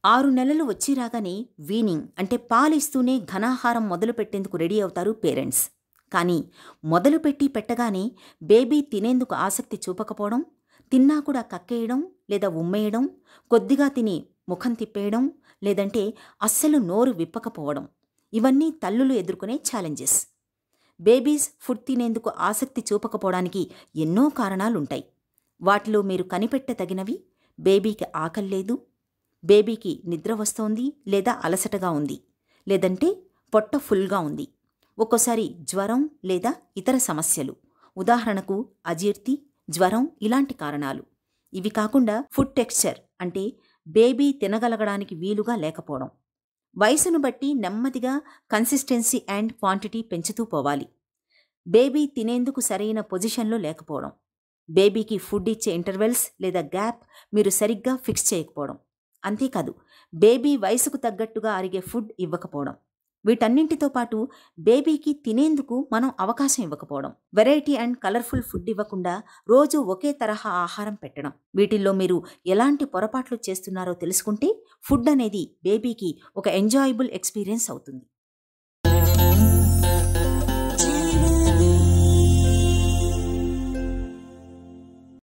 ఆరు నెలలు వచ్చి రాగానే వీనింగ్ అంటే పాలిస్తూనే ఘనాహారం మొదలుపెట్టేందుకు రెడీ అవుతారు పేరెంట్స్ కానీ మొదలుపెట్టి పెట్టగానే బేబీ తినేందుకు ఆసక్తి చూపకపోవడం తిన్నా కూడా కక్కేయడం లేదా ఉమ్మేయడం కొద్దిగా తిని ముఖం తిప్పేయడం లేదంటే అస్సలు నోరు విప్పకపోవడం ఇవన్నీ తల్లులు ఎదుర్కొనే ఛాలెంజెస్ బేబీస్ ఫుడ్ తినేందుకు ఆసక్తి చూపకపోవడానికి ఎన్నో కారణాలుంటాయి వాటిలో మీరు కనిపెట్టదగినవి బేబీకి ఆకలి లేదు బేబీకి నిద్ర వస్తోంది లేదా అలసటగా ఉంది లేదంటే పొట్ట ఫుల్గా ఉంది ఒక్కోసారి జ్వరం లేదా ఇతర సమస్యలు ఉదాహరణకు అజీర్తి జ్వరం ఇలాంటి కారణాలు ఇవి కాకుండా ఫుడ్ టెక్స్చర్ అంటే బేబీ తినగలగడానికి వీలుగా లేకపోవడం వయసును బట్టి నెమ్మదిగా కన్సిస్టెన్సీ అండ్ క్వాంటిటీ పెంచుతూ పోవాలి బేబీ తినేందుకు సరైన పొజిషన్లో లేకపోవడం బేబీకి ఫుడ్ ఇచ్చే ఇంటర్వెల్స్ లేదా గ్యాప్ మీరు సరిగ్గా ఫిక్స్ చేయకపోవడం అంతేకాదు బేబీ వయసుకు తగ్గట్టుగా అరిగే ఫుడ్ ఇవ్వకపోవడం వీటన్నింటితో పాటు బేబీకి తినేందుకు మనం అవకాశం ఇవ్వకపోవడం వెరైటీ అండ్ కలర్ఫుల్ ఫుడ్ ఇవ్వకుండా రోజు ఒకే తరహా ఆహారం పెట్టడం వీటిల్లో మీరు ఎలాంటి పొరపాట్లు చేస్తున్నారో తెలుసుకుంటే ఫుడ్ అనేది బేబీకి ఒక ఎంజాయబుల్ ఎక్స్పీరియన్స్ అవుతుంది